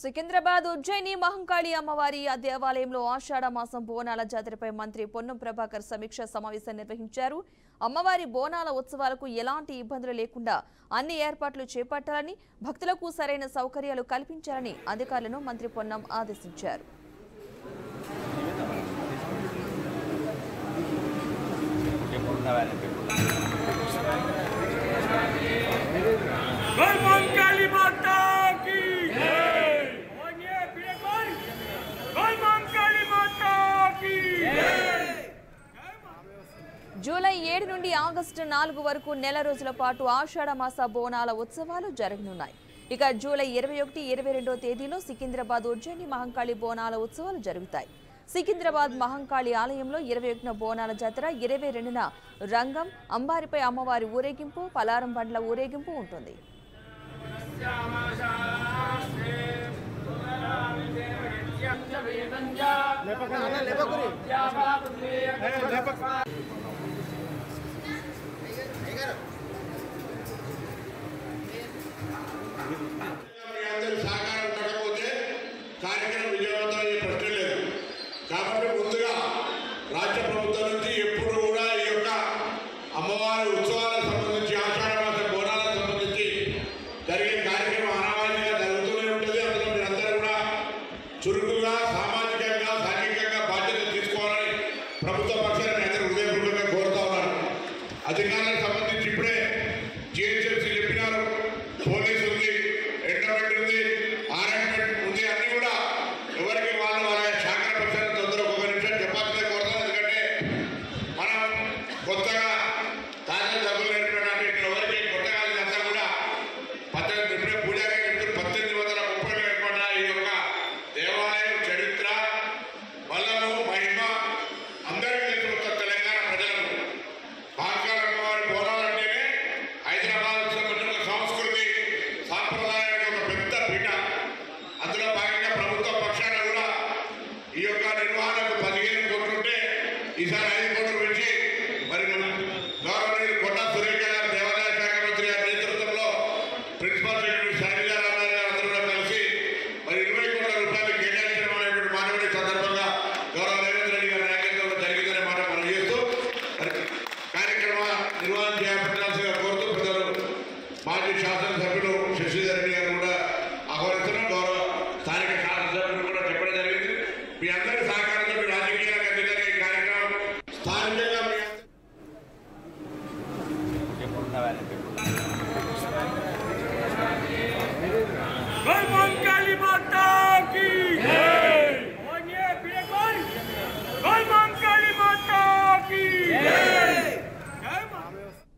సికింద్రాబాద్ ఉజ్జయిని మహంకాళి అమ్మవారి ఆ దేవాలయంలో ఆషాఢ మాసం బోనాల జాతరపై మంత్రి పొన్నం ప్రభాకర్ సమీక్ష సమావేశం నిర్వహించారు అమ్మవారి బోనాల ఉత్సవాలకు ఎలాంటి ఇబ్బందులు లేకుండా అన్ని ఏర్పాట్లు చేపట్టాలని భక్తులకు సరైన సౌకర్యాలు కల్పించాలని అధికారులను మంత్రి పొన్నం ఆదేశించారు Golman Kali Mata ki Onye Pirekon Golman Kali Mata ki July ఏడు నుండి ఆగస్టు నాలుగు వరకు నెల రోజుల పాటు ఆషాఢ మాస బోనాల ఉత్సవాలు జరగనున్నాయి ఇక జూలై ఇరవై ఒకటి ఇరవై రెండో తేదీలో సికింద్రాబాద్ ఉజ్జయిని మహంకాళి బోనాల ఉత్సవాలు జరుగుతాయి సికింద్రాబాద్ మహంకాళి ఆలయంలో ఇరవై ఒకటిన బోనాల జాతర ఇరవై రెండున రంగం అంబారిపై అమ్మవారి ఊరేగింపు పలారం బండ్ల ఊరేగింపు ఉంటుంది మీ అందరి సహకారం ఉండకపోతే కార్యక్రమం విజయవంతం అయ్యే ప్రశ్న లేదు కాబట్టి ముందుగా రాష్ట్ర ప్రభుత్వం నుంచి ఎప్పుడు కూడా ఈ యొక్క అమ్మవారి ఉత్సవాలకు సంబంధించి ఆషాఢ మాస బోనాలకు సంబంధించి జరిగే కార్యక్రమం అనావాయితీగా జరుగుతూనే ఉంటుంది అందులో మీరందరూ కూడా చురుకుగా సామాజికంగా సాంఘికంగా బాధ్యత తీసుకోవాలని ప్రభుత్వ పక్షాన్ని మీ అందరూ హృదయపూర్వకంగా కోరుతా ఉన్నాను అధికారులకు సంబంధించి ఇప్పుడే జిహెచ్ఎంసీ చెప్పినారు పోలీసు ఉంది ఎండోమెంట్ ఉంది ఆర్ఎంమెంట్ ఉంది అన్ని కూడా ఎవరికి వాళ్ళు వాళ్ళ శాఖల పక్షాన్ని తొందర ఒక నిమిషం చెప్పాల్సిందే కోరుతాం ఎందుకంటే మనం కొత్తగా తాజా డబ్బులు నేర్పడానికి ఇక్కడ ఎవరికి కొత్తగా ఇదంతా కూడా పద్దెనిమిది ఇప్పుడే పూజారి చెప్తున్నారు పద్దెనిమిది వందల ముప్పైలో ఏర్పడ్డ ఈ యొక్క దేవాలయం చరిత్ర బలము మహిమ అందరికీ తెలిసి మొత్తం తెలంగాణ ప్రజలకు భాగ్యాలమ్మ వారి బోనాలంటేనే హైదరాబాద్ వచ్చిన ఒక సంస్కృతి సాంప్రదాయానికి ఒక పెద్ద పీఠ అందులో భాగంగా ప్రభుత్వ పక్షాన కూడా ఈ యొక్క నిర్వహణకు పదిహేను కోట్లు ఉంటే ఈసారి ఐదు కోట్లు పెంచి మరి గవర్నర్ కొండా సురేఖ గారు దేవాదాయ శాఖ మంత్రి గారి నేతృత్వంలో ప్రిన్సిపల్ సెక్రటరీ శైలజా రామారావు గారు అందరూ కూడా కలిసి మరి ఇరవై కోట్ల రూపాయలు కేటాయించడం అనేటువంటి మానవుడి సందర్భంగా గౌరవ రేవంత్ రెడ్డి గారి నాయకత్వంలో జరిగిందనే మాట మనం చేస్తూ మరి కార్యక్రమ నిర్వహణ చేపట్టాల్సిందిగా కోరుతూ పెద్దలు మాజీ శాసనసభ్యులు శశిధర్ రెడ్డి గారు కూడా ఆహ్వానిస్తున్నాం గౌరవ స్థానిక శాసనసభ్యులు కూడా చెప్పడం జరిగింది మీ అందరి